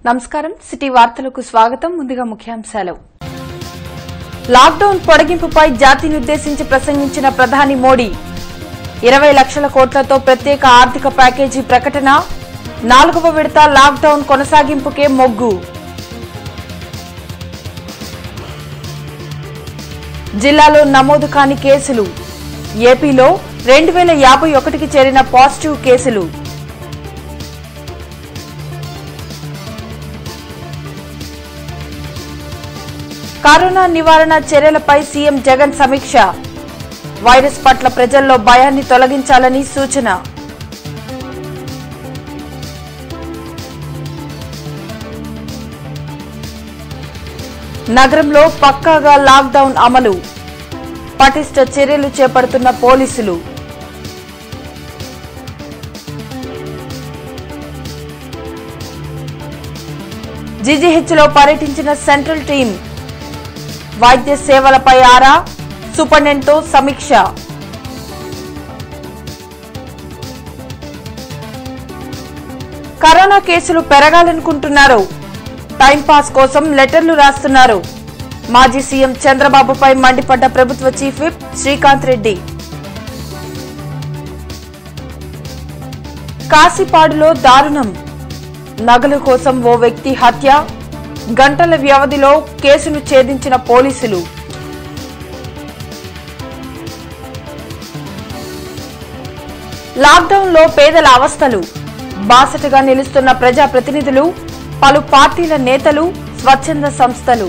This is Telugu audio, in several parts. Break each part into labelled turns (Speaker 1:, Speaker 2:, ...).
Speaker 1: నమస్కారం సిటీ వార్తలకు స్వాగతం ముందుగా ముఖ్యాంశాలు లాక్డౌన్ పొడిగింపుపై జాతినుద్దేశించి ప్రసంగించిన ప్రధాని మోడీ ఇరవై లక్షల కోట్లతో ప్రత్యేక ఆర్థిక ప్యాకేజీ ప్రకటన నాలుగవ విడత లాక్డౌన్ కొనసాగింపుకే మొగ్గు జిల్లాలో నమోదు కాని కేసులు ఏపీలో రెండు వేల యాభై ఒకటికి చేరిన పాజిటివ్ కేసులు కరోనా నివారణ చర్యలపై సీఎం జగన్ సమీక్ష వైరస్ పట్ల ప్రజల్లో భయాన్ని తొలగించాలని సూచన నగరంలో పక్కాగా లాక్డౌన్ అమలు పటిష్ట చర్యలు చేపడుతున్న పోలీసులు జీజీహెచ్లో పర్యటించిన సెంట్రల్ టీం వైద్య సేవలపై ఆరా సూపరింటెండెంట్తో సమీక్ష కరోనా కేసులు పెరగాలనుకుంటున్నారు టైంపాస్ కోసం లెటర్లు రాస్తున్నారు మాజీ సీఎం చంద్రబాబుపై మండిపడ్డ ప్రభుత్వ చీఫ్ విప్ శ్రీకాంత్ రెడ్డి కాశీపాడులో దారుణం నగల కోసం ఓ వ్యక్తి హత్య గంటల వ్యవధిలో కేసును ఛేదించిన పోలీసులు లాక్డౌన్లో పేదల అవస్థలు బాసటగా నిలుస్తున్న ప్రజాప్రతినిధులు పలు పార్టీల నేతలు స్వచ్ఛంద సంస్థలు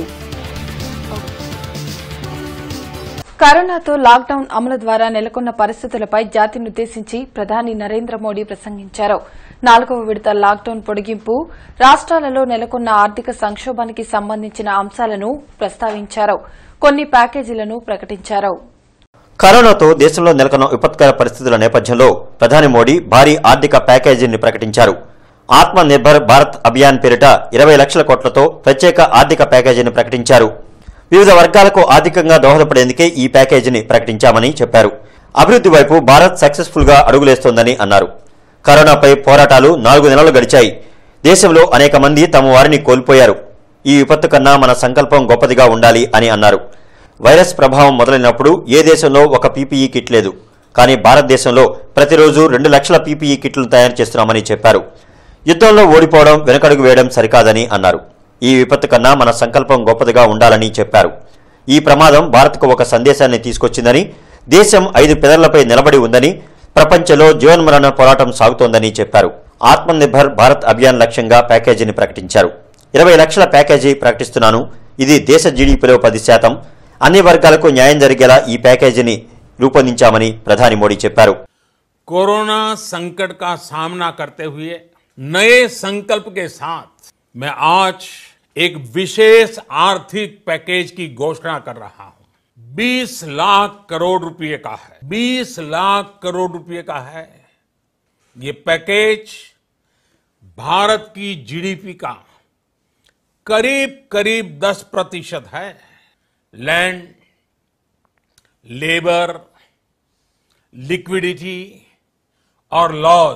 Speaker 1: కరోనాతో లాక్డౌన్ అమలు ద్వారా నెలకొన్న పరిస్థితులపై జాతినుద్దేశించి ప్రధాని నరేంద్ర మోడీ ప్రసంగించారు నాలుగవ విడత లాక్డౌన్ పొడిగింపు రాష్ట్రాలలో నెలకొన్న ఆర్థిక సంక్షోభానికి సంబంధించిన అంశాలను ప్రస్తావించారు కొన్ని ప్యాకేజీలను ప్రకటించారు
Speaker 2: కరోనాతో దేశంలో నెలకొన్న విపత్కర పరిస్థితుల నేపథ్యంలో ప్రధాని మోడీ భారీ ఆర్థిక ప్యాకేజీని ప్రకటించారు ఆత్మ నిర్భర్ భారత్ అభియాన్ పేరిట ఇరవై లక్షల కోట్లతో ప్రత్యేక ఆర్థిక ప్యాకేజీని ప్రకటించారు వివిధ వర్గాలకు ఆర్థికంగా దోహదపడేందుకే ఈ ప్యాకేజీని ప్రకటించామని చెప్పారు అభివృద్ధి వైపు భారత్ సక్సెస్ఫుల్ గా అడుగులేస్తోందని అన్నారు కరోనాపై పోరాటాలు నాలుగు నెలలు గడిచాయి దేశంలో అనేక మంది తమ వారిని కోల్పోయారు ఈ విపత్తు కన్నా మన సంకల్పం గొప్పదిగా ఉండాలి అని అన్నారు వైరస్ ప్రభావం మొదలైనప్పుడు ఏ దేశంలో ఒక పీపీఈ కిట్ లేదు కానీ భారతదేశంలో ప్రతిరోజు రెండు లక్షల పీపీఈ కిట్లను తయారు చేస్తున్నామని చెప్పారు యుద్ధంలో ఓడిపోవడం వెనకడుగు వేయడం సరికాదని అన్నారు ఈ విపత్తు కన్నా మన సంకల్పం గొప్పదిగా ఉండాలని చెప్పారు ఈ ప్రమాదం భారత్కు ఒక సందేశాన్ని తీసుకొచ్చిందని దేశం ఐదు పెదర్లపై నిలబడి ఉందని ప్రపంచంలో జీవన్మరణ పోరాటం సాగుతోందని చెప్పారు ఆత్మనిర్భర్ భారత్ అభియాన్ లక్ష్యంగా ప్యాకేజీని ప్రకటించారు ఇరవై లక్షల ప్యాకేజీ ప్రకటిస్తున్నాను ఇది దేశ జీడీపీలో పది శాతం అన్ని వర్గాలకు న్యాయం జరిగేలా ఈ ప్యాకేజీని రూపొందించామని ప్రధాని మోడీ చెప్పారు
Speaker 3: कोरोना संकट का सामना करते हुए नए संकल्प के साथ मैं आज एक विशेष आर्थिक पैकेज की घोषणा कर रहा हूं 20 लाख करोड़ रुपए का है 20 लाख करोड़ रुपए का है ये पैकेज भारत की जीडीपी का करीब करीब 10 प्रतिशत है लैंड लेबर लिक्विडिटी और लॉज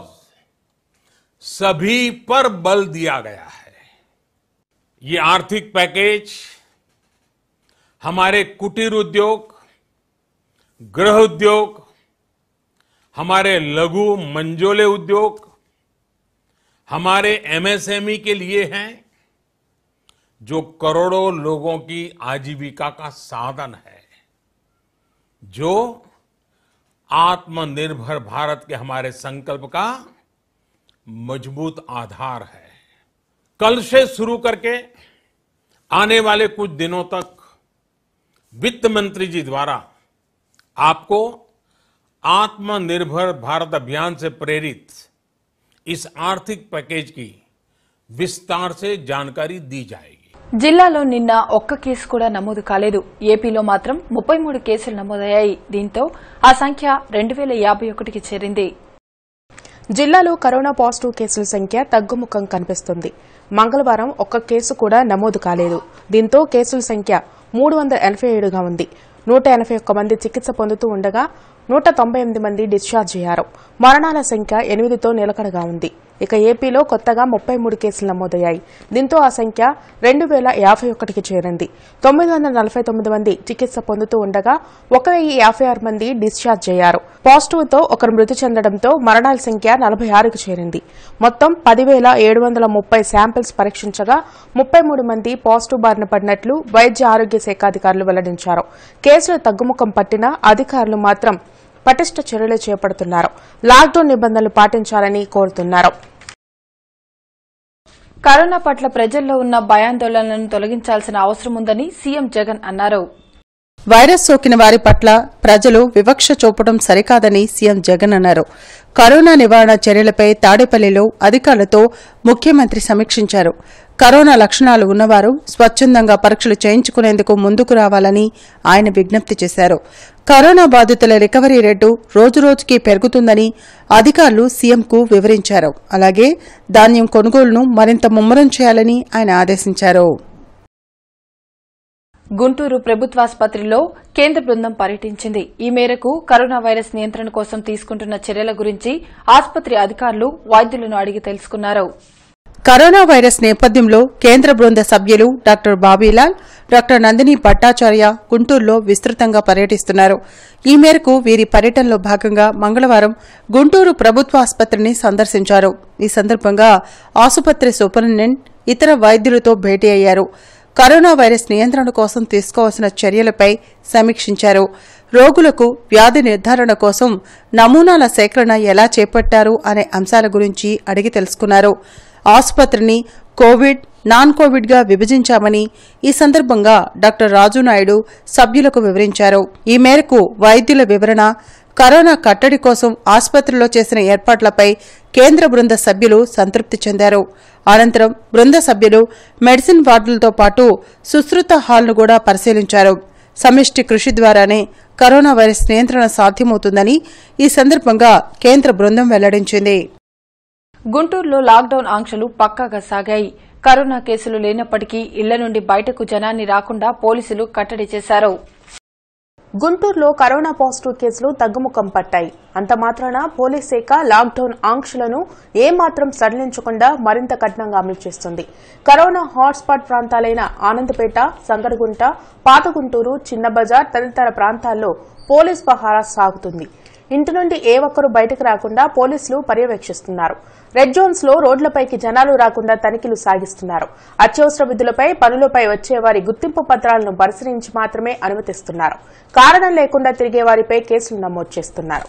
Speaker 3: सभी पर बल दिया गया है ये आर्थिक पैकेज हमारे कुटीर उद्योग गृह उद्योग हमारे लघु मंजोले उद्योग हमारे एमएसएमई के लिए हैं जो करोड़ों लोगों की आजीविका का साधन है जो आत्मनिर्भर भारत के हमारे संकल्प का मजबूत आधार है कल से शुरू करके आने वाले कुछ दिनों तक वित्त मंत्री जी द्वारा आपको आत्मनिर्भर भारत अभियान से प्रेरित इस आर्थिक पैकेज की विस्तार से जानकारी दी जाएगी
Speaker 1: జిల్లాలో నిన్న ఒక్క కేసు కూడా నమోదు కాలేదు ఏపీలో మాత్రం ముప్పై మూడు కేసులు నమోదయ్యాయి దీంతో ఆ సంఖ్య రెండు వేల యాభై ఒకటికి చేరింది
Speaker 4: జిల్లాలో కరోనా పాజిటివ్ కేసుల సంఖ్య తగ్గుముఖం కనిపిస్తుంది మంగళవారం ఒక్క కేసు కూడా నమోదు కాలేదు దీంతో కేసుల సంఖ్య మూడు వందల ఎనభై ఏడుగా ఉంది నూట ఎనభై ఒక్క మంది చికిత్స పొందుతూ ఉండగా నూట తొంభై ఎనిమిది మంది డిశ్చార్జ్ అయ్యారు మరణాల సంఖ్య ఎనిమిదితో నిలకడగా ఉంది ఇక ఏపీలో కొత్తగా ముప్పై మూడు కేసులు నమోదయ్యాయి దీంతో ఆ సంఖ్య రెండు వేల యాభై ఒకటికి చేరింది తొమ్మిది వందల నలభై తొమ్మిది మంది చికిత్స పొందుతూ ఉండగా ఒక వెయ్యి యాభై ఆరు మంది డిశ్చార్జ్ అయ్యారు పాజిటివ్తో ఒకరు మృతి చెందడంతో మరణాల సంఖ్య నలభై ఆరుకు చేరింది మొత్తం పదివేల ఏడు వందల ముప్పై శాంపిల్స్ పరీక్షించగా ముప్పై మూడు మంది పాజిటివ్ బారిన పడినట్లు వైద్య ఆరోగ్య శాఖ అధికారులు వెల్లడించారు కేసులు తగ్గుముఖం పట్టినా అధికారులు మాత్రం పటిష్ట చర్యలు చేపడుతున్నారు లాక్డౌన్ నిబంధనలు పాటించాలని కోరుతున్నారు
Speaker 1: కరోనా పట్ల ప్రజల్లో ఉన్న భయాందోళనలను తొలగించాల్సిన అవసరం ఉందని సీఎం జగన్ అన్నారు
Speaker 5: వైరస్ సోకిన వారి పట్ల ప్రజలు వివక్ష చూపడం సరికాదని సీఎం జగన్ అన్నారు కరోనా నివారణ చర్యలపై తాడేపల్లిలో అధికారులతో ముఖ్యమంత్రి సమీక్షించారు కరోనా లక్షణాలు ఉన్నవారు స్వచ్ఛందంగా పరీక్షలు చేయించుకునేందుకు ముందుకు రావాలని ఆయన విజ్ఞప్తి చేశారు కరోనా బాధితుల రికవరీ రేటు రోజురోజుకి పెరుగుతుందని అధికారులు సీఎంకు వివరించారు అలాగే ధాన్యం కొనుగోలును మరింత ముమ్మరం చేయాలని ఆయన ఆదేశించారు
Speaker 1: గుంటూరు ప్రభుత్వాసుపత్రిలో కేంద్ర బృందం పర్యటించింది ఈ మేరకు కరోనా వైరస్ నియంత్రణ కోసం తీసుకుంటున్న చర్యల గురించి ఆసుపత్రి అధికారులు వైద్యులను అడిగి తెలుసుకున్నారు
Speaker 5: కరోనా వైరస్ నేపథ్యంలో కేంద్ర బృంద సభ్యులు డాక్టర్ బాబీలాల్ డాక్టర్ నందిని భట్టాచార్య గుంటూరులో విస్తృతంగా పర్యటిస్తున్నారు ఈ మేరకు వీరి పర్యటనలో భాగంగా మంగళవారం గుంటూరు ప్రభుత్వ ఆసుపత్రిని సందర్శించారు ఈ సందర్భంగా ఆసుపత్రి సూపరింటెండెంట్ ఇతర వైద్యులతో భేటీ అయ్యారు కరోనా వైరస్ నియంత్రణ కోసం తీసుకోవాల్సిన చర్యలపై సమీక్షించారు రోగులకు వ్యాధి నిర్ధారణ కోసం నమూనాల సేకరణ ఎలా చేపట్టారు అనే అంశాల గురించి అడిగి తెలుసుకున్నారు ఆసుపత్రిని కోవిడ్ నాన్ కోవిడ్ గా విభజించామని ఈ సందర్భంగా డాక్టర్ రాజు నాయుడు సభ్యులకు వివరించారు ఈ మేరకు వైద్యుల వివరణ కరోనా కట్టడి కోసం ఆసుపత్రిలో చేసిన ఏర్పాట్లపై కేంద్ర బృంద సభ్యులు సంతృప్తి చెందారు అనంతరం బృంద సభ్యులు మెడిసిన్ వార్డులతో పాటు సుశ్రుత హాల్ను కూడా పరిశీలించారు సమిష్టి కృషి ద్వారానే కరోనా వైరస్ నియంత్రణ సాధ్యమవుతుందని ఈ సందర్భంగా కేంద్ర బృందం వెల్లడించింది
Speaker 1: గుంటూరులో లాక్డౌన్ ఆంక్షలు పక్కాగా సాగాయి కరోనా కేసులు లేనప్పటికీ ఇళ్ల నుండి బయటకు జనాన్ని రాకుండా పోలీసులు కట్టడి చేశారు
Speaker 4: గుంటూరులో కరోనా పాజిటివ్ కేసులు తగ్గుముఖం పట్టాయి అంత మాత్రాన పోలీస్ శాఖ లాక్డౌన్ ఆంక్షలను ఏమాత్రం సడలించకుండా మరింత కఠినంగా అమలు చేస్తుంది కరోనా హాట్స్పాట్ ప్రాంతాలైన ఆనందపేట సంగడగుంట పాత గుంటూరు చిన్న బజార్ తదితర ప్రాంతాల్లో పోలీస్ పహారా సాగుతుంది ఇంటి నుండి ఏ ఒక్కరూ బయటకు రాకుండా పోలీసులు పర్యవేక్షిస్తున్నారు రెడ్ జోన్స్ లో రోడ్లపైకి జనాలు రాకుండా తనిఖీలు సాగిస్తున్నారు అత్యవసర విధులపై పనులపై వచ్చే వారి గుర్తింపు పత్రాలను పరిశీలించి మాత్రమే అనుమతిస్తున్నారు కారణం లేకుండా తిరిగే వారిపై కేసులు నమోదు చేస్తున్నారు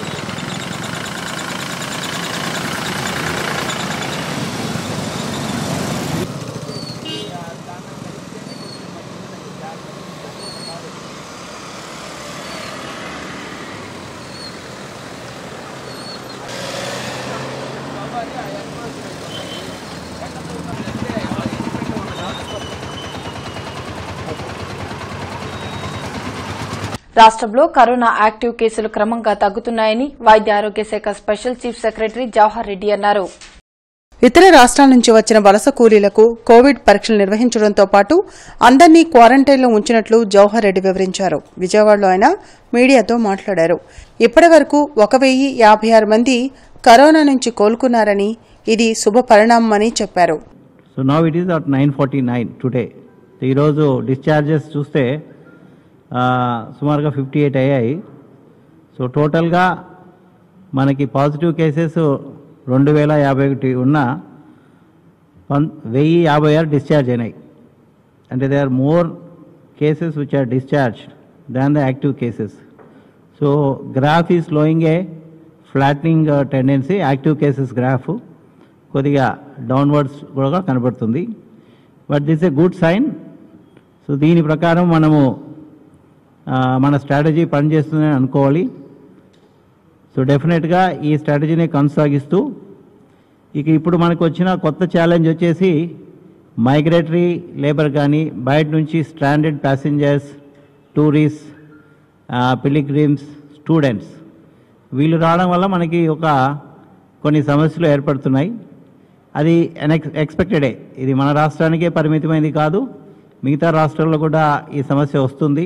Speaker 1: రాష్ట్రంలో కరోనా యాక్టివ్ కేసులు క్రమంగా తగ్గుతున్నాయని వైద్య ఆరోగ్య శాఖ special chief secretary Jawahar Reddy అన్నారు
Speaker 5: ఇతర రాష్ట్రాల నుంచి వచ్చిన వలస కూలీలకు కోవిడ్ పరీక్షలు నిర్వహించడంతో పాటు అందరినీ క్వారంటైన్లో ఉంచినట్లు జవహర్ రెడ్డి వివరించారు విజయవాడలో ఆయన మీడియాతో మాట్లాడారు ఇప్పటి వరకు ఒక వెయ్యి యాభై ఆరు మంది కరోనా నుంచి కోలుకున్నారని ఇది శుభ పరిణామమని చెప్పారు
Speaker 6: so now it is at nine forty nine today ఈరోజు డిశ్చార్జెస్ చూస్తే ఆ, సుమారుగా ఫిఫ్టీ ఎయిట్ అయ్యాయి సో టోటల్గా మనకి పాజిటివ్ కేసెస్ రెండు వేల యాభై ఒకటి ఉన్న పన్ వెయ్యి యాభై ఆరు డిశ్చార్జ్ అయినాయి అంటే they are more cases which are discharge than the active cases so graph is slowing a flattening tendency active cases graph కొద్దిగా డౌన్వర్డ్స్ కూడా కనబడుతుంది but this a good sign so దీని ప్రకారం మనము ఆ, మన స్ట్రాటజీ పనిచేస్తుందని అనుకోవాలి సో డెఫినెట్గా ఈ స్ట్రాటజీని కొనసాగిస్తూ ఇక ఇప్పుడు మనకు వచ్చిన కొత్త ఛాలెంజ్ వచ్చేసి మైగ్రేటరీ లేబర్ కానీ బయట నుంచి stranded passengers tourist pilgrims students వీళ్ళు రావడం వల్ల మనకి ఒక కొన్ని సమస్యలు ఏర్పడుతున్నాయి అది ఎనెక్ ఎక్స్పెక్టెడే ఇది మన రాష్ట్రానికే పరిమితమైనది కాదు మిగతా రాష్ట్రాల్లో కూడా ఈ సమస్య వస్తుంది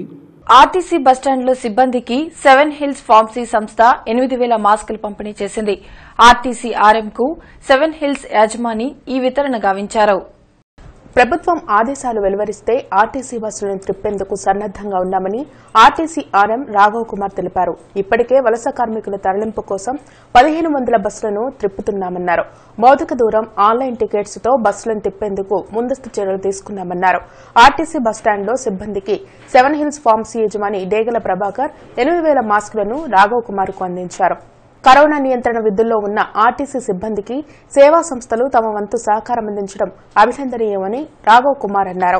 Speaker 1: ఆర్టీసీ బస్టాండ్లో సిబ్బందికి సెవెన్ హిల్స్ ఫార్మసీ సంస్థ ఎనిమిది వేల మాస్కులు పంపిణీ చేసింది ఆర్టీసీ ఆర్ఎంకు సెవెన్ హిల్స్ యాజమాని ఈ వితరణ గావించారు
Speaker 4: ప్రభుత్వం ఆదేశాలు వెలువరిస్తే ఆర్టీసీ బస్సులను త్రిప్పేందుకు సన్నద్దంగా ఉన్నామని ఆర్టీసీ ఆర్ఎం రాఘవ్ కుమార్ తెలిపారు ఇప్పటికే వలస కార్మికుల తరలింపు కోసం పదిహేను వందల బస్సులను త్రిప్పుతున్నామన్నారు భౌతిక దూరం ఆన్లైన్ టికెట్స్ తో బస్సులను తిప్పేందుకు ముందస్తు చర్యలు తీసుకున్నామన్నారు ఆర్టీసీ బస్టాండ్లో సిబ్బందికి సెవెన్ హిల్స్ ఫార్మసీ యజమాని డేగల ప్రభాకర్ ఎనిమిది వేల మాస్కులను రాఘవ్ కుమార్కు అందించారు కరోనా నియంత్రణ విధుల్లో ఉన్న ఆర్టీసీ సిబ్బందికి సేవా సంస్థలు తమ వంతు సహకారం అందించడం అభినందనీయమని రాఘవ్ కుమార్ అన్నారు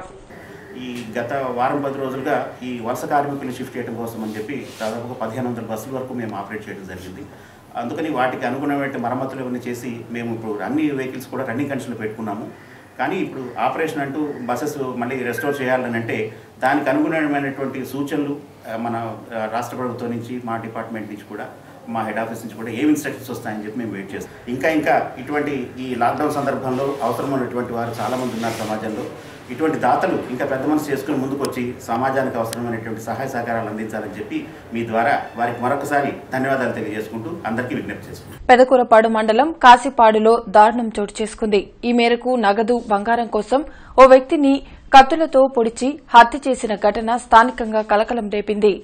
Speaker 7: ఈ గత వారం పది రోజులుగా ఈ వలస కార్మికులు షిఫ్ట్ చేయడం కోసం అని చెప్పి దాదాపుగా పదిహేను వందల బస్సుల వరకు మేము ఆపరేట్ చేయడం జరిగింది అందుకని వాటికి అనుగుణమైన మరమ్మతులు ఇవన్నీ చేసి మేము ఇప్పుడు అన్ని వెహికల్స్ కూడా రన్నింగ్ కండిషన్లో పెట్టుకున్నాము కానీ ఇప్పుడు ఆపరేషన్ అంటూ బస్సెస్ మళ్ళీ రెస్టోర్ చేయాలని అంటే దానికి అనుగుణమైనటువంటి సూచనలు ఆ, మన ఆ, రాష్ట్ర ప్రభుత్వం నుంచి మా డిపార్ట్మెంట్ నుంచి కూడా మా హెడ్ ఆఫీస్ నుంచి కూడా ఏం ఇన్స్ట్రక్షన్స్ వస్తాయని చెప్పి మేము వెయిట్ చేస్తాం ఇంకా ఇంకా ఇటువంటి ఈ లాక్డౌన్ సందర్భంలో అవసరమైనటువంటి వారు చాలామంది ఉన్నారు సమాజంలో ఇటువంటి దాతలు ఇంకా పెద్ద మనసు చేసుకుని ముందుకు వచ్చి సమాజానికి అవసరమైనటువంటి సహాయ సహకారాలు అందించాలని చెప్పి మీ ద్వారా వారికి మరొకసారి ధన్యవాదాలు తెలియజేసుకుంటూ అందరికీ విజ్ఞప్తి చేసుకుంటాం
Speaker 1: పెదకూరపాడు మండలం కాసిపాడులో దారుణం చోటు చేసుకుంది ఈ మేరకు నగదు బంగారం కోసం ఓ వ్యక్తిని కత్తులతో పొడిచి హత్య చేసిన ఘటన స్థానికంగా కలకలం రేపింది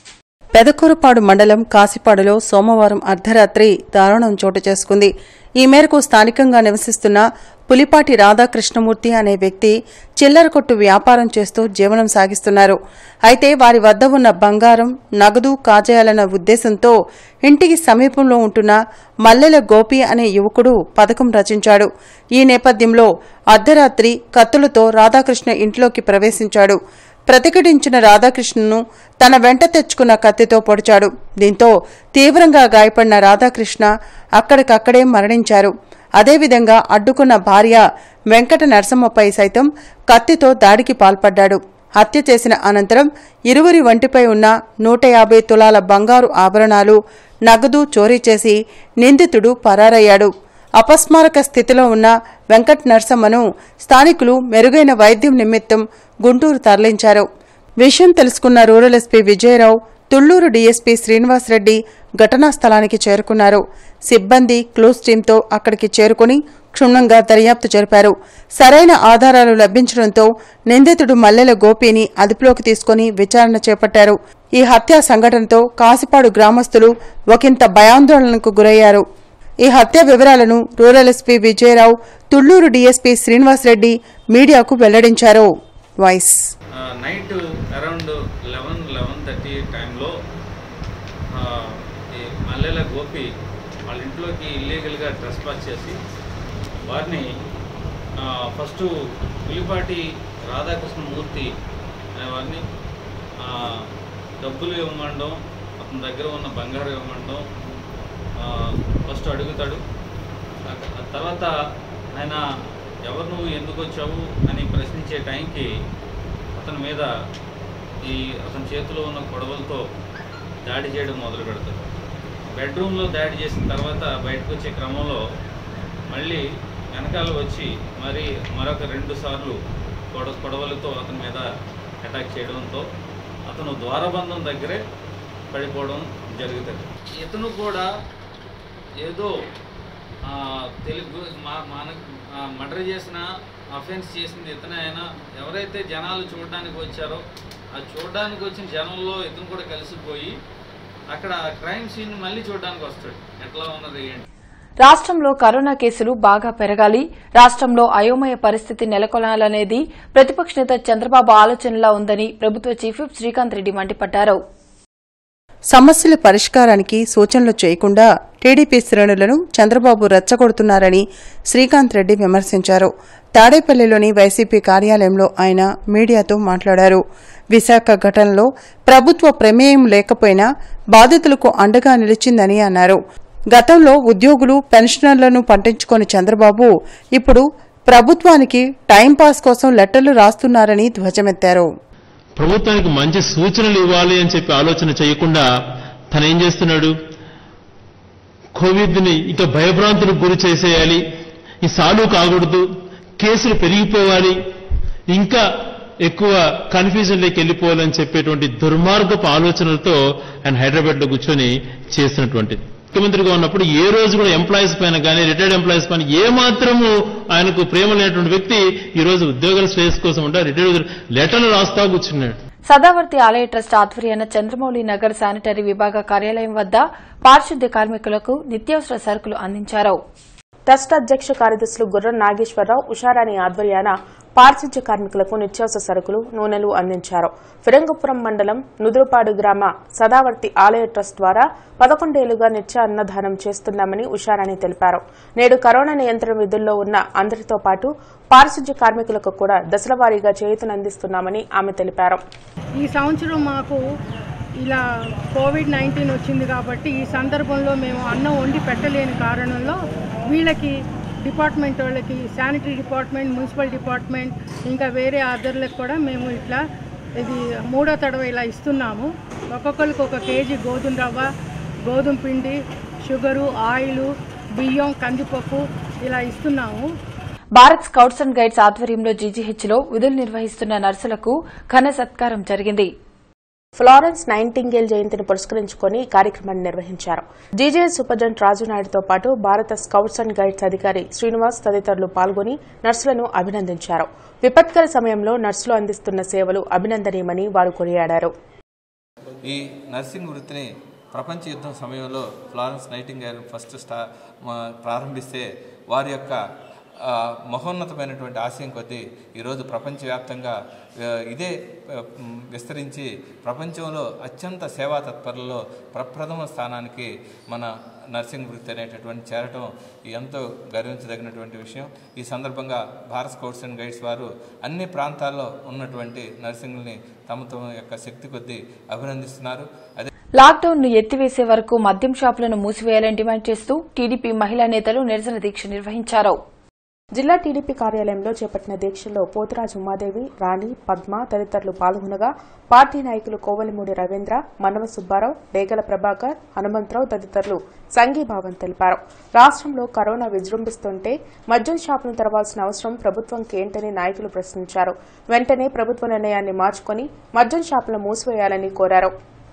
Speaker 5: పెదకూరపాడు మండలం కాసిపాడులో సోమవారం అర్ధరాత్రి దారుణం చోటు చేసుకుంది ఈ మేరకు స్థానికంగా నివసిస్తున్న పులిపాటి రాధాకృష్ణమూర్తి అనే వ్యక్తి చిల్లర కొట్టు వ్యాపారం చేస్తూ జీవనం సాగిస్తున్నారు అయితే వారి వద్ద ఉన్న బంగారం నగదు కాజేయాలన్న ఉద్దేశంతో ఇంటికి సమీపంలో ఉంటున్న మల్లెల గోపి అనే యువకుడు పథకం రచించాడు ఈ నేపథ్యంలో అర్ధరాత్రి కత్తులతో రాధాకృష్ణ ఇంట్లోకి ప్రవేశించాడు ప్రతిఘటించిన రాధాకృష్ణను తన వెంట తెచ్చుకున్న కత్తితో పొడిచాడు దీంతో తీవ్రంగా గాయపడిన రాధాకృష్ణ అక్కడికక్కడే మరణించారు అదేవిధంగా అడ్డుకున్న భార్య వెంకట నరసమ్మపై సైతం కత్తితో దాడికి పాల్పడ్డాడు హత్య చేసిన అనంతరం ఇరువురి వంటిపై ఉన్న నూట యాభై తులాల బంగారు ఆభరణాలు నగదు చోరీ చేసి నిందితుడు పరారయ్యాడు అపస్మారక స్థితిలో ఉన్న వెంకట్ నర్సమ్మను స్థానికులు మెరుగైన వైద్యం నిమిత్తం గుంటూరు తరలించారు విషయం తెలుసుకున్న rural SP Vijayarao Tulluru DSP Srinivasareddy ఘటనా స్థలానికి చేరుకున్నారు సిబ్బంది క్లోజ్ టీంతో అక్కడికి చేరుకుని క్షుణ్ణంగా దర్యాప్తు జరిపారు సరైన ఆధారాలు లభించడంతో నిందితుడు మల్లెల గోపిని అదుపులోకి తీసుకుని విచారణ చేపట్టారు ఈ హత్యా సంఘటనతో కాసిపాడు గ్రామస్తులు ఒకంత భయాందోళనకు గురయ్యారు ఈ హత్య వివరాలను rural SP Vijayarao Tulluru DSP Srinivasareddy మీడియాకు వెల్లడించారు voice
Speaker 8: night around eleven eleven thirty టైంలో ఈ మల్లెల గోపి వాళ్ళ ఇంట్లోకి ఇల్లీగల్గా డ్రెస్ పాస్ చేసి వారిని ఫస్ట్ పులిపాటి రాధాకృష్ణమూర్తి అనేవారిని ఆ, డబ్బులు ఇవ్వమండం అతని దగ్గర ఉన్న బంగారం ఇవ్వమండం ఫస్ట్ అడుగుతాడు ఆ- ఆ తర్వాత ఆయన ఎవరు నువ్వు ఎందుకు వచ్చావు అని ప్రశ్నించే టైంకి అతని మీద ఈ అతని చేతిలో ఉన్న గొడవలతో దాడి చేయడం మొదలు పెడతాడు బెడ్రూమ్లో దాడి చేసిన తర్వాత బయటకు వచ్చే క్రమంలో మళ్ళీ వెనకాల వచ్చి మరి మరొక రెండు సార్లు గొడవ గొడవలతో అతని మీద అటాక్ చేయడంతో అతను ద్వారబంధం దగ్గరే పడిపోవడం జరుగుతుంది ఇతను కూడా ఏదో ఆ, తెలుగు మా మన మర్డర్ చేసిన అఫెన్స్ చేసింది ఇతనే అయినా ఎవరైతే జనాలు చూడడానికి వచ్చారో ఆ చూడడానికి వచ్చిన జనంలో ఇతను కూడా కలిసిపోయి అక్కడ క్రైమ్ సీన్ మళ్ళీ చూడడానికి వస్తాడు ఎట్లా ఉన్నది ఏంటి
Speaker 1: రాష్ట్రంలో కరోనా కేసులు బాగా పెరగాలి రాష్ట్రంలో అయోమయ పరిస్థితి నెలకొనాలనేది ప్రతిపక్ష నేత చంద్రబాబు ఆలోచనలా ఉందని ప్రభుత్వ చీఫ్ విప్ శ్రీకాంత్ రెడ్డి మండిపడ్డారు
Speaker 5: సమస్యల పరిష్కారానికి సూచనలు చేయకుండా టీడీపీ శ్రేణులను చంద్రబాబు రెచ్చగొడుతున్నారని శ్రీకాంత్ రెడ్డి విమర్శించారు తాడేపల్లిలోని వైసీపీ కార్యాలయంలో ఆయన మీడియాతో మాట్లాడారు విశాఖ ఘటనలో ప్రభుత్వ ప్రమేయం లేకపోయినా బాధితులకు అండగా నిలిచిందని అన్నారు గతంలో ఉద్యోగులు పెన్షనర్లను పట్టించుకొని చంద్రబాబు ఇప్పుడు ప్రభుత్వానికి టైంపాస్ కోసం లెటర్లు రాస్తున్నారని ధ్వజమెత్తారు
Speaker 9: ప్రభుత్వానికి మంచి సూచనలు ఇవ్వాలి అని చెప్పి ఆలోచన చేయకుండా తను ఏం చేస్తున్నాడు కోవిడ్ని ఇక భయభ్రాంతులకు గురి చేసేయాలి ఈ సాలు కాకూడదు కేసులు పెరిగిపోవాలి ఇంకా ఎక్కువ కన్ఫ్యూజన్లోకి వెళ్ళిపోవాలని చెప్పేటువంటి దుర్మార్గపు ఆలోచనలతో ఆయన హైదరాబాద్ లో కూర్చొని చేసినటువంటిది ముఖ్యమంత్రిగా ఉన్నప్పుడు ఏ రోజు కూడా ఎంప్లాయీస్ పైన కానీ రిటైర్డ్ ఎంప్లాయీస్ పైన ఏ మాత్రము ఆయనకు ప్రేమ లేనటువంటి వ్యక్తి ఈ రోజు ఉద్యోగాల శ్రేయస్ కోసం ఉంటే రిటైర్డ్ లెటర్లు రాస్తా కూర్చున్నాడు
Speaker 1: సదావర్తి ఆలయ ట్రస్ట్ ఆధ్వర్యాన చంద్రమౌళి నగర్ శానిటరీ విభాగ కార్యాలయం వద్ద పారిశుద్ధ్య కార్మికులకు నిత్యావసర సరుకులు అందించారు
Speaker 4: ట్రస్ట్ అధ్యక్ష కార్యదర్శులు గుర్రం నాగేశ్వరరావు ఉషారాణి ఆధ్వర్యాన పారిశుధ్య కార్మికులకు నిత్యావసర సరుకులు నూనెలు అందించారు ఫిరంగపురం మండలం నుదురుపాడు గ్రామ సదావర్తి ఆలయ ట్రస్ట్ ద్వారా పదకొండేళ్లుగా నిత్య అన్నదానం చేస్తున్నామని ఉషారాణి తెలిపారు నేడు కరోనా నియంత్రణ విధుల్లో ఉన్న అందరితో పాటు పారిశుధ్య కార్మికులకు కూడా దశలవారీగా చేయూతనందిస్తున్నామని ఆమె తెలిపారు
Speaker 10: ఈ సంవత్సరం మాకు ఇలా కోవిడ్ నైన్టీన్ వచ్చింది కాబట్టి ఈ సందర్భంలో మేము అన్నం వండి పెట్టలేని కారణంలో వీళ్ళకి డిపార్ట్మెంట్ వాళ్ళకి శానిటరీ డిపార్ట్మెంట్ మున్సిపల్ డిపార్ట్మెంట్ ఇంకా వేరే అదర్లకు కూడా మేము ఇట్లా ఇది మూడో తడవ ఇలా ఇస్తున్నాము ఒక్కొక్కరికి ఒక కేజీ గోధుమ రవ్వ గోధుమ పిండి షుగరు ఆయిలు బియ్యం కందిపప్పు ఇలా ఇస్తున్నాము
Speaker 1: భారత్ స్కౌట్స్ అండ్ గైడ్స్ ఆధ్వర్యంలో జీజీహెచ్లో విధులు నిర్వహిస్తున్న నర్సులకు ఘన సత్కారం జరిగింది
Speaker 4: ఫ్లారెన్స్ నైన్టింగేల్ జయంతిని పురస్కరించుకొని ఈ కార్యక్రమాన్ని నిర్వహించారు జీజేఎస్ సూపర్జెంట్ రాజునాయుడుతో పాటు భారత స్కౌట్స్ అండ్ గైడ్స్ అధికారి శ్రీనివాస్ తదితరులు పాల్గొని నర్సులను అభినందించారు విపత్కర సమయంలో నర్సులు అందిస్తున్న సేవలు అభినందనీయమని వారు కొనియాడారు
Speaker 11: ఈ నర్సింగ్ వృత్తిని ప్రపంచ యుద్ధం సమయంలో ఫ్లారెన్స్ నైటింగేల్ ఫస్ట్ స్టా మ- ప్రారంభిస్తే వారి యొక్క ఆ, మహోన్నతమైనటువంటి ఆశయం కొద్దీ ఈరోజు ప్రపంచవ్యాప్తంగా ఆ, ఇదే ఆ, మ్, విస్తరించి ప్రపంచంలో అత్యంత సేవా తత్పరులలో ప్రప్రథమ స్థానానికి మన నర్సింగ్ వృత్తి అనేటటువంటి చేరటం ఎంతో గర్వించదగినటువంటి విషయం ఈ సందర్భంగా భారత్ స్కౌట్స్ అండ్ గైడ్స్ వారు అన్ని ప్రాంతాల్లో ఉన్నటువంటి నర్సింగ్ని తమ తమ యొక్క శక్తి కొద్దీ అభినందిస్తున్నారు అదే
Speaker 1: లాక్డౌన్ ను ఎత్తివేసే వరకు మద్యం షాపులను మూసివేయాలని డిమాండ్ చేస్తూ టీడీపీ మహిళా నేతలు నిరసన దీక్ష నిర్వహించారు
Speaker 4: జిల్లా టీడీపీ కార్యాలయంలో చేపట్టిన దీక్షల్లో పోతురాజు ఉమాదేవి రాణి పద్మ తదితరులు పాల్గొనగా పార్టీ నాయకులు కోవలిమూడి రవీంద్ర మన్నవ సుబ్బారావు డేగల ప్రభాకర్ హనుమంతరావు తదితరులు సంఘీభావం తెలిపారు రాష్ట్రంలో కరోనా విజృంభిస్తుంటే మద్యం షాపును తెరవాల్సిన అవసరం ప్రభుత్వంకి ఏంటని నాయకులు ప్రశ్నించారు వెంటనే ప్రభుత్వ నిర్ణయాన్ని మార్చుకొని మద్యం షాపులను మూసివేయాలని కోరారు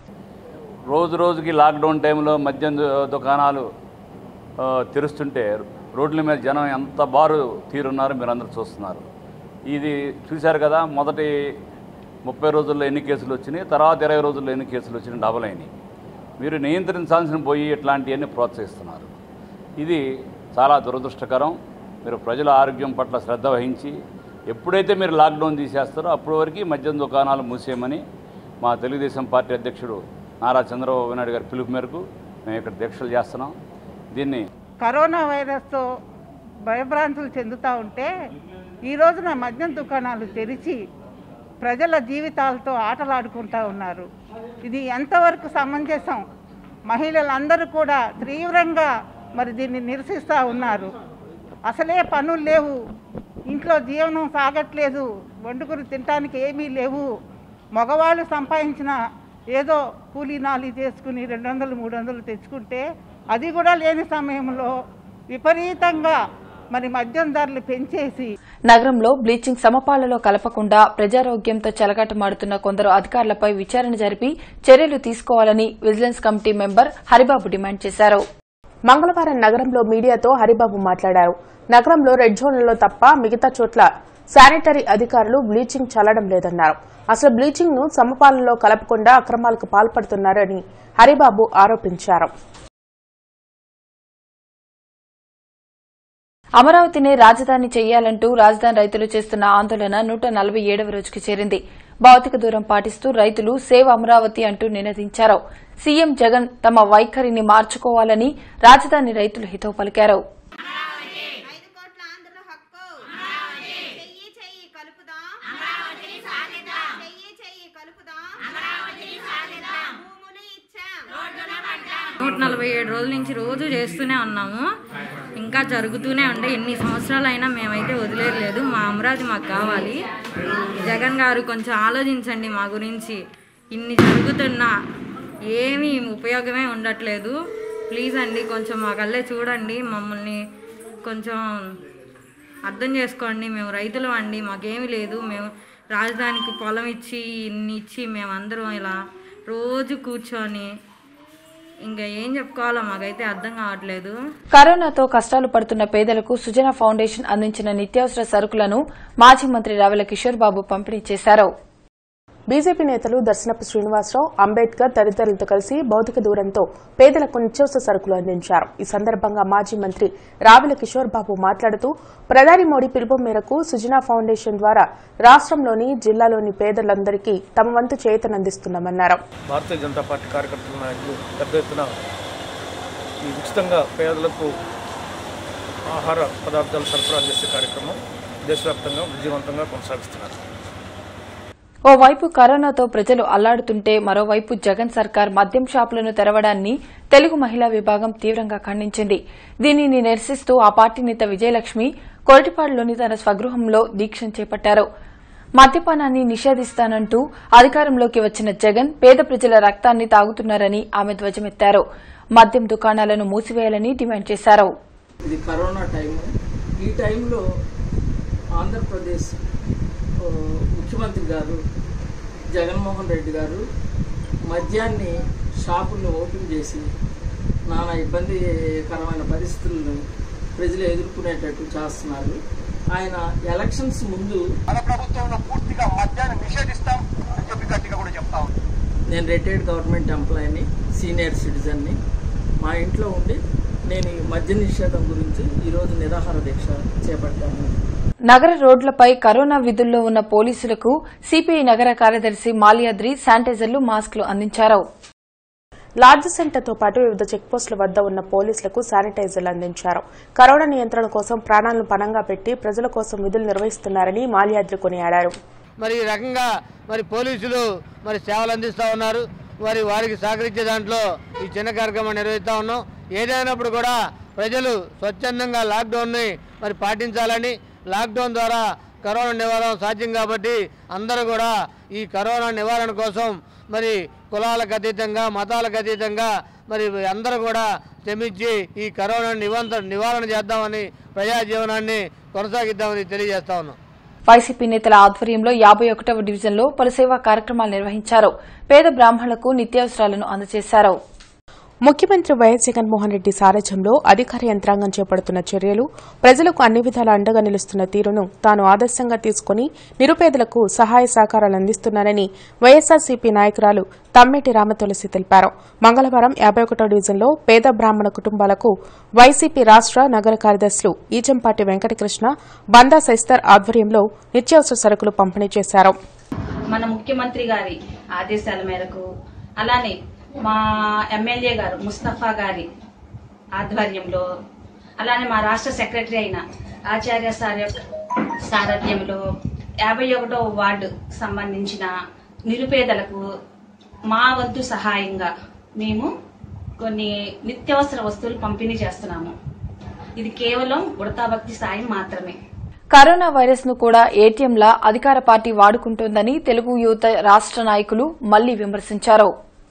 Speaker 12: రోజు రోజుకి లాక్డౌన్ టైంలో మద్యం దు- దుకాణాలు ఆ, తెరుస్తుంటే రోడ్ల మీద జనం ఎంత బారు తీరున్నారో మీరు అందరూ చూస్తున్నారు ఇది చూశారు కదా మొదటి ముప్పై రోజుల్లో ఎన్ని కేసులు వచ్చినాయి తర్వాత ఇరవై రోజుల్లో ఎన్ని కేసులు వచ్చినాయి డబల్ అయినాయి మీరు నియంత్రించాల్సిన పోయి ఇట్లాంటివన్నీ ప్రోత్సహిస్తున్నారు ఇది చాలా దురదృష్టకరం మీరు ప్రజల ఆరోగ్యం పట్ల శ్రద్ధ వహించి ఎప్పుడైతే మీరు లాక్డౌన్ తీసేస్తారో అప్పటి వరకు మద్యం దుకాణాలు మూసేయమని మా తెలుగుదేశం పార్టీ అధ్యక్షుడు నారా చంద్రబాబు నాయుడు గారి పిలుపు మేరకు మేము ఇక్కడ దీక్షలు చేస్తున్నాం దీన్ని
Speaker 13: కరోనా వైరస్తో భయభ్రాంతులు చెందుతూ ఉంటే ఈ రోజున మద్యం దుకాణాలు తెరిచి ప్రజల జీవితాలతో ఆటలాడుకుంటూ ఉన్నారు ఇది ఎంతవరకు సమంజసం మహిళలందరూ కూడా తీవ్రంగా మరి దీన్ని నిరసిస్తూ ఉన్నారు అసలే పనులు లేవు ఇంట్లో జీవనం సాగట్లేదు వండుకుని తినడానికి ఏమీ లేవు మగవాళ్ళు సంపాదించిన ఏదో కూలీ నాలి చేసుకుని రెండు వందలు మూడు వందలు తెచ్చుకుంటే అది కూడా లేని సమయంలో విపరీతంగా మరి మద్యం ధరలు పెంచేసి
Speaker 1: నగరంలో బ్లీచింగ్ సమపాలలో కలపకుండా ప్రజారోగ్యంతో చెలగాటమాడుతున్న కొందరు అధికారులపై విచారణ జరిపి చర్యలు తీసుకోవాలని vigilance committee member Haribabu demand చేశారు
Speaker 4: మంగళవారం నగరంలో మీడియాతో హరిబాబు మాట్లాడారు నగరంలో రెడ్ జోన్లలో తప్ప మిగతా చోట్ల శానిటరీ అధికారులు బ్లీచింగ్ చల్లడం లేదన్నారు అసలు బ్లీచింగ్ ను సమపాలనలో కలపకుండా అక్రమాలకు పాల్పడుతున్నారని హరిబాబు ఆరోపించారు
Speaker 1: అమరావతినే రాజధాని చేయాలంటూ రాజధాని రైతులు చేస్తున్న ఆందోళన నూట నలభై ఏడవ రోజుకి చేరింది భౌతిక దూరం పాటిస్తూ రైతులు సేవ్ అమరావతి అంటూ నినదించారు సీఎం జగన్ తమ వైఖరిని మార్చుకోవాలని రాజధాని రైతులు హితవు పలికారు
Speaker 14: నూట నలభై ఏడు రోజుల నుంచి రోజు చేస్తూనే ఉన్నాము ఇంకా జరుగుతూనే ఉండే ఎన్ని సంవత్సరాలైనా మేమైతే వదిలేదు మా అమరావతి మాకు కావాలి జగన్ గారు కొంచెం ఆలోచించండి మా గురించి ఇన్ని జరుగుతున్నా ఏమీ ఉపయోగమే ఉండట్లేదు ప్లీజ్ అండి కొంచెం మా కళ్ళే చూడండి మమ్మల్ని కొంచెం అర్థం చేసుకోండి మేము రైతులం అండి మాకేమీ లేదు మేము రాజధానికి పొలం ఇచ్చి ఇన్ని ఇచ్చి మేమందరం ఇలా రోజు కూర్చొని ఇంకా ఏం చెప్పుకోవాలో మాకైతే అర్థం కావట్లేదు
Speaker 1: కరోనాతో కష్టాలు పడుతున్న పేదలకు సుజన ఫౌండేషన్ అందించిన నిత్యావసర సరుకులను మాజీ మంత్రి రావెల కిషోర్ బాబు పంపిణీ చేశారు
Speaker 4: బీజేపీ నేతలు దర్శనపు శ్రీనివాసరావు అంబేద్కర్ తదితరులతో కలిసి భౌతిక దూరంతో పేదలకు నిత్యావసర సరుకులు అందించారు ఈ సందర్భంగా మాజీ మంత్రి రావెల కిషోర్ బాబు మాట్లాడుతూ ప్రధాని మోడీ పిలుపు మేరకు సుజనా ఫౌండేషన్ ద్వారా రాష్ట్రంలోని జిల్లాలోని పేదలందరికీ తమ వంతు చేతనందిస్తున్నామన్నారు
Speaker 15: భారతీయ జనతా పార్టీ కార్యకర్తల నాయకులు పెద్ద ఎత్తున ఈ ఉచితంగా పేదలకు ఆహార పదార్థాలు సరఫరా చేసే కార్యక్రమం దేశవ్యాప్తంగా విజయవంతంగా కొనసాగిస్తున్నారు
Speaker 1: ఓవైపు కరోనాతో ప్రజలు అల్లాడుతుంటే మరోవైపు జగన్ సర్కార్ మద్యం షాపులను తెరవడాన్ని తెలుగు మహిళా విభాగం తీవ్రంగా ఖండించింది దీనిని నిరసిస్తూ ఆ పార్టీ నేత విజయలక్ష్మి కొరటిపాడులోని తన స్వగృహంలో దీక్షను చేపట్టారు మద్యపానాన్ని నిషేధిస్తానంటూ అధికారంలోకి వచ్చిన జగన్ పేద ప్రజల రక్తాన్ని తాగుతున్నారని ఆమె ధ్వజమెత్తారు మద్యం దుకాణాలను మూసివేయాలని డిమాండ్ చేశారు
Speaker 16: ఇది కరోనా టైం ఈ టైంలో ఆంధ్రప్రదేశ్ ఆ, ముఖ్యమంత్రి గారు జగన్మోహన్ రెడ్డి గారు మద్యాన్ని షాపుల్ని ఓపెన్ చేసి నానా ఇబ్బందికరమైన పరిస్థితులను ప్రజలు ఎదుర్కొనేటట్టు చేస్తున్నారు ఆయన ఎలక్షన్స్ ముందు
Speaker 15: మన ప్రభుత్వంలో పూర్తిగా మద్యాన్ని నిషేధిస్తాం అని చెప్పి గట్టిగా కూడా చెప్తా ఉన్నాం
Speaker 16: నేను రిటైర్డ్ గవర్నమెంట్ ఎంప్లాయీని సీనియర్ సిటిజన్ని మా ఇంట్లో ఉండి నేను ఈ మద్య నిషేధం గురించి ఈరోజు నిరాహార దీక్ష చేపట్టాను
Speaker 1: నగర రోడ్లపై కరోనా విధుల్లో ఉన్న పోలీసులకు సిపిఐ నగర కార్యదర్శి మాల్యాద్రి శానిటైజర్లు మాస్కులు అందించారు
Speaker 4: లార్జ్ సెంటర్తో పాటు వివిధ చెక్పోస్టుల వద్ద ఉన్న పోలీసులకు శానిటైజర్లు అందించారు కరోనా నియంత్రణ కోసం ప్రాణాలను పణంగా పెట్టి ప్రజల కోసం విధులు నిర్వహిస్తున్నారని మాల్యాద్రి కొనియాడారు
Speaker 17: మరి ఈ రకంగా మరి పోలీసులు మరి సేవలు అందిస్తూ ఉన్నారు మరి వారికి సహకరించే దాంట్లో ఈ చిన్న కార్యక్రమం నిర్వహిస్తూ ఉన్నాం ఏదైనప్పుడు కూడా ప్రజలు స్వచ్ఛందంగా లాక్డౌన్ని మరి పాటించాలని లాక్డౌన్ ద్వారా కరోనా నివారణ సాధ్యం కాబట్టి అందరూ కూడా ఈ కరోనా నివారణ కోసం మరి కులాలకు అతీతంగా మతాలకు అతీతంగా మరి అందరూ కూడా శ్రమించి ఈ కరోనా నివంత నివారణ చేద్దామని ప్రజా జీవనాన్ని కొనసాగిద్దామని తెలియజేస్తా ఉన్నాం
Speaker 1: వైసీపీ నేతల ఆధ్వర్యంలో యాబై ఒకటవ డివిజన్లో పలు సేవా కార్యక్రమాలు నిర్వహించారు పేద బ్రాహ్మణులకు నిత్యావసరాలను అందజేశారు
Speaker 4: ముఖ్యమంత్రి వైఎస్ జగన్మోహన్ రెడ్డి సారథ్యంలో అధికార యంత్రాంగం చేపడుతున్న చర్యలు ప్రజలకు అన్ని విధాల అండగా నిలుస్తున్న తీరును తాను ఆదర్శంగా తీసుకుని నిరుపేదలకు సహాయ సహకారాలు అందిస్తున్నానని వైఎస్సార్సీపీ నాయకురాలు తమ్మెటి రామతులసి తెలిపారు మంగళవారం యాభై ఒకటో డివిజన్లో పేద బ్రాహ్మణ కుటుంబాలకు వైసీపీ రాష్ట నగర కార్యదర్శులు ఈచంపాటి వెంకటకృష్ణ బందా శైస్తర్ ఆధ్వర్యంలో నిత్యావసర సరుకులు పంపిణీ చేశారు
Speaker 18: మన ముఖ్యమంత్రి గారి ఆదేశాల మేరకు అలానే మా ఎమ్మెల్యే గారు ముస్తఫా గారి ఆధ్వర్యంలో అలానే మా రాష్ట్ర సెక్రటరీ అయిన ఆచార్య సార్ యొక్క సారథ్యంలో యాభై ఒకటో వార్డు సంబంధించిన నిరుపేదలకు మా వంతు సహాయంగా మేము కొన్ని నిత్యావసర వస్తువులు పంపిణీ చేస్తున్నాము ఇది కేవలం ఉడతాభక్తి సాయం మాత్రమే
Speaker 1: కరోనా వైరస్ ను కూడా ఏటీఎంలా అధికార పార్టీ వాడుకుంటోందని తెలుగు యువత రాష్ట నాయకులు మళ్లీ విమర్శించారు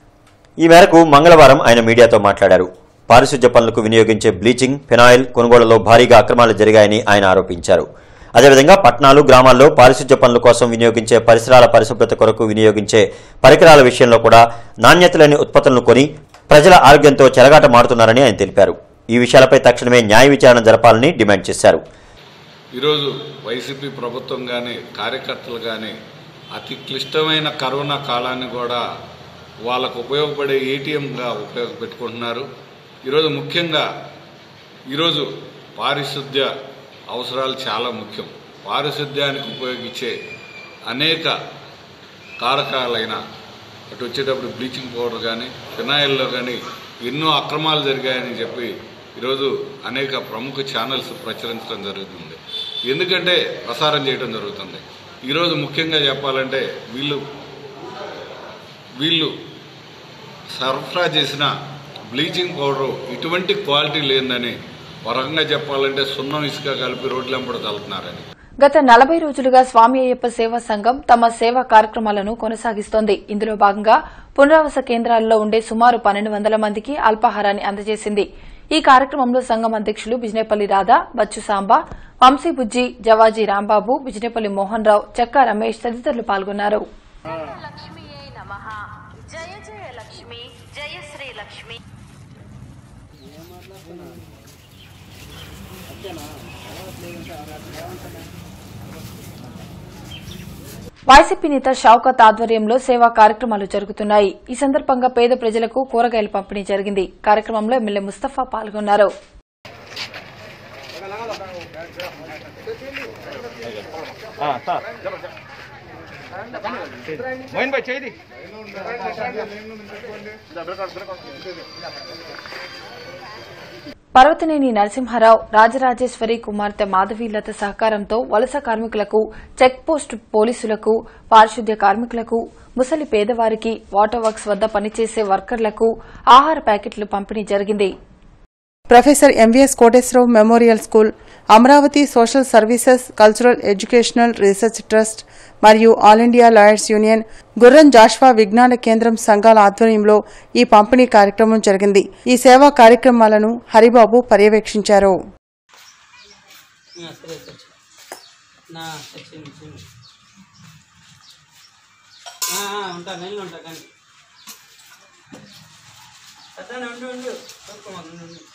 Speaker 2: ఈ మేరకు మంగళవారం ఆయన మీడియాతో మాట్లాడారు పారిశుధ్య పనులకు వినియోగించే బ్లీచింగ్ ఫినాయిల్ కొనుగోళ్లలో భారీగా అక్రమాలు జరిగాయని ఆయన ఆరోపించారు అదేవిధంగా పట్టణాలు గ్రామాల్లో పారిశుధ్య పనుల కోసం వినియోగించే పరిసరాల పరిశుభ్రత కొరకు వినియోగించే పరికరాల విషయంలో కూడా నాణ్యత లేని ఉత్పత్తులను కొని ప్రజల ఆరోగ్యంతో చెలగాట మారుతున్నారని ఆయన తెలిపారు ఈ విషయాలపై తక్షణమే న్యాయ విచారణ జరపాలని డిమాండ్ చేశారు
Speaker 19: ఈరోజు వైసీపీ ప్రభుత్వం కానీ కార్యకర్తలు కానీ అతి క్లిష్టమైన కరోనా కాలాన్ని కూడా వాళ్ళకు ఉపయోగపడే ఏటీఎంగా ఉపయోగపెట్టుకుంటున్నారు ఈరోజు ముఖ్యంగా ఈరోజు పారిశుద్ధ్య అవసరాలు చాలా ముఖ్యం పారిశుద్ధ్యానికి ఉపయోగించే అనేక కారకాలైన అటు వచ్చేటప్పుడు బ్లీచింగ్ పౌడర్ కానీ ఫినాయిల్లో కానీ ఎన్నో అక్రమాలు జరిగాయని చెప్పి ఈరోజు అనేక ప్రముఖ ఛానల్స్ ప్రచురించడం జరుగుతుంది ఎందుకంటే ప్రసారం చేయడం జరుగుతుంది ఈరోజు ముఖ్యంగా చెప్పాలంటే వీళ్ళు వీళ్ళు సరఫరా చేసిన బ్లీచింగ్ పౌడరు ఇటువంటి క్వాలిటీ లేదని పరంగా చెప్పాలంటే సున్నం ఇసుక కలిపి రోడ్లెంబడి తలుతున్నారని
Speaker 1: గత నలభై రోజులుగా స్వామి అయ్యప్ప సేవా సంఘం తమ సేవా కార్యక్రమాలను కొనసాగిస్తోంది ఇందులో భాగంగా పునరావాస కేంద్రాల్లో ఉండే సుమారు పన్నెండు వందల మందికి అల్పాహారాన్ని అందజేసింది ఈ కార్యక్రమంలో సంఘం అధ్యక్షులు బిజినేపల్లి రాధా బచ్చు సాంబా వంశీబుజ్జి జవాజీ రాంబాబు బిజినేపల్లి మోహన్ రావు చెక్కా రమేష్ తదితరులు పాల్గొన్నారు
Speaker 20: లక్ష్మీయే నమః జయ జయ లక్ష్మి జయ శ్రీ లక్ష్మి
Speaker 1: వైసీపీ నేత షౌకత్ ఆధ్వర్యంలో సేవా కార్యక్రమాలు జరుగుతున్నాయి ఈ సందర్భంగా పేద ప్రజలకు కూరగాయల పంపిణీ జరిగింది కార్యక్రమంలో ఎమ్మెల్యే ముస్తఫా పాల్గొన్నారు
Speaker 15: మోయిన్ భాయ్ చేయి
Speaker 1: పర్వతనేని నరసింహారావు రాజరాజేశ్వరి కుమార్తె మాధవీలత సహకారంతో వలస కార్మికులకు చెక్ పోస్ట్ పోలీసులకు పారిశుద్ధ్య కార్మికులకు ముసలి పేదవారికి వాటర్ వర్క్స్ వద్ద పనిచేసే వర్కర్లకు ఆహార ప్యాకెట్లు పంపిణీ జరిగింది
Speaker 5: professor MVS Koteswararao memorial school Amaravati social services cultural educational research trust మరియు all India lawyers union Gurram Joshua Vignana Kendram సంఘాల ఆధ్వర్యంలో ఈ పంపిణీ కార్యక్రమం జరిగింది ఈ సేవా కార్యక్రమాలను హరిబాబు పర్యవేక్షించారు
Speaker 21: నా సచిన్ సచిన్. ఆ, ఆ, ఉంటా నేను ఉంటా కానీ అతను ఉండు ఉండు తక్కువ ఉండు ఉండు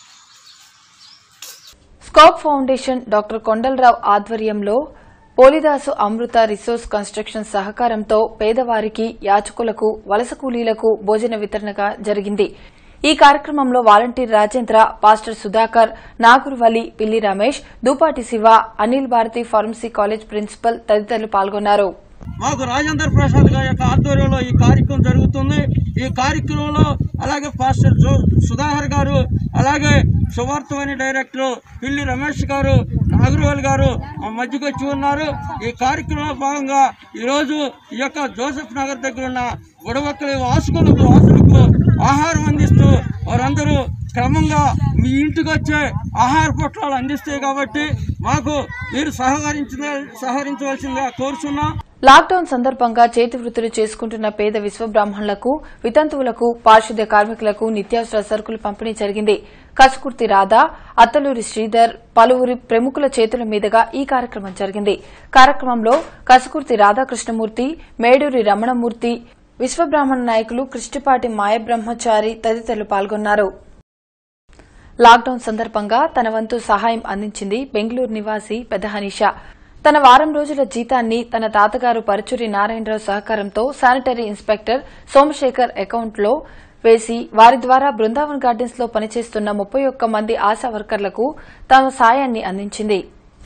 Speaker 1: స్కోప్ ఫౌండేషన్ డాక్టర్ కొండలరావు ఆధ్వర్యంలో పోలిదాసు అమృత రిసోర్స్ కన్స్ట్రక్షన్ సహకారంతో పేదవారికి యాచకులకు వలస కూలీలకు భోజన వితరణగా జరిగింది ఈ కార్యక్రమంలో volunteer Rajendra pastor Sudhakar Naguruvali Pilli Ramesh Dupati Siva Anil Bharati pharmacy college principal తదితరులు పాల్గొన్నారు
Speaker 21: మాకు రాజేంద్ర ప్రసాద్ గారి యొక్క ఆధ్వర్యంలో ఈ కార్యక్రమం జరుగుతుంది ఈ కార్యక్రమంలో అలాగే పాస్టర్ జో సుధాకర్ గారు అలాగే సువార్తవాణి డైరెక్టర్ పిల్లి రమేష్ గారు నాగరవాల్ గారు మా మధ్యకు వచ్చి ఉన్నారు ఈ కార్యక్రమంలో భాగంగా ఈరోజు ఈ యొక్క జోసెఫ్ నగర్ దగ్గర ఉన్న గుడవక్కలి వాసుకులకు వాసులకు ఆహారం అందిస్తూ వారందరూ క్రమంగా మీ ఇంటికి వచ్చే ఆహార పొట్లాలు అందిస్తాయి కాబట్టి మాకు మీరు సహకరించిన సహకరించవలసిందిగా కోరుచున్నాం
Speaker 1: లాక్డౌన్ సందర్భంగా చేతి వృత్తులు చేసుకుంటున్న పేద విశ్వబ్రాహ్మణులకు వితంతువులకు పారిశుద్ధ్య కార్మికులకు నిత్యావసర సరుకులు పంపిణీ జరిగింది కసుకుర్తి రాధా అత్తలూరి శ్రీధర్ పలువురి ప్రముఖుల చేతుల మీదుగా ఈ కార్యక్రమం జరిగింది కార్యక్రమంలో కసుకుర్తి రాధాకృష్ణమూర్తి మేడూరి రమణమూర్తి విశ్వబ్రాహ్మణ నాయకులు కృష్టిపాటి మాయబ్రహ్మచారి తదితరులు పాల్గొన్నారు లాక్డౌన్ సందర్భంగా తన వంతు సహాయం అందించింది బెంగళూరు నివాసి పెదహనీషా తన వారం రోజుల జీతాన్ని తన తాతగారు పరుచూరి నారాయణరావు సహకారంతో శానిటరీ ఇన్స్పెక్టర్ సోమశేఖర్ అకౌంట్లో వేసి వారి ద్వారా బృందావన్ గార్డెన్స్ లో పనిచేస్తున్న ముప్పై ఒక్క మంది ఆశా వర్కర్లకు తమ సాయాన్ని అందించింది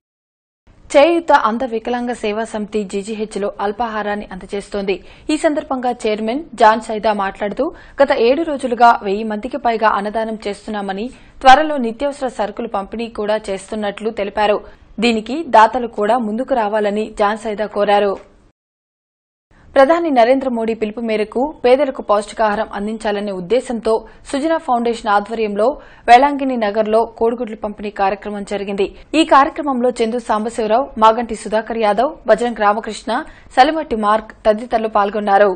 Speaker 1: చేయుత అంధ వికలాంగ సేవా సమితి జీజీహెచ్ లో అల్పాహారాన్ని అందజేస్తోంది ఈ సందర్భంగా చైర్మన్ జాన్ సైదా మాట్లాడుతూ గత ఏడు రోజులుగా వెయ్యి మందికి పైగా అన్నదానం చేస్తున్నామని త్వరలో నిత్యావసర సరుకులు పంపిణీ కూడా చేస్తున్నట్లు తెలిపారు దీనికి దాతలు కూడా ముందుకు రావాలని జాన్ సైదా కోరారు ప్రధాని నరేంద్ర మోడీ పిలుపు మేరకు పేదలకు పౌష్టికాహారం అందించాలనే ఉద్దేశంతో సుజనా ఫౌండేషన్ ఆధ్వర్యంలో వేళాంగిణి నగర్లో కోడిగుడ్లు పంపిణీ కార్యక్రమం జరిగింది ఈ కార్యక్రమంలో చందు సాంబశివరావు మాగంటి సుధాకర్ యాదవ్ బజరంగ్ రామకృష్ణ సలిమట్టి మార్క్ తదితరులు పాల్గొన్నారు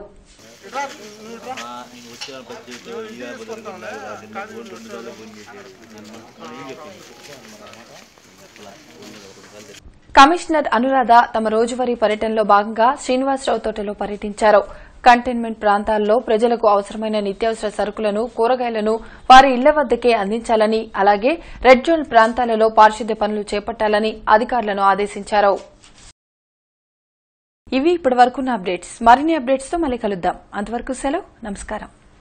Speaker 1: కమిషనర్ అనురాధ తమ రోజువారీ పర్యటనలో భాగంగా శ్రీనివాసరావు తోటలో పర్యటించారు కంటైన్మెంట్ ప్రాంతాల్లో ప్రజలకు అవసరమైన నిత్యావసర సరుకులను కూరగాయలను వారి ఇళ్ల వద్దకే అందించాలని అలాగే రెడ్ జోన్ ప్రాంతాలలో పారిశుద్ధ్య పనులు చేపట్టాలని అధికారులను ఆదేశించారు ఇవి ఇప్పటి వరకున్న అప్డేట్స్ మరిన్ని అప్డేట్స్ తో మళ్ళీ కలుద్దాం అంతవరకు సెలవు నమస్కారం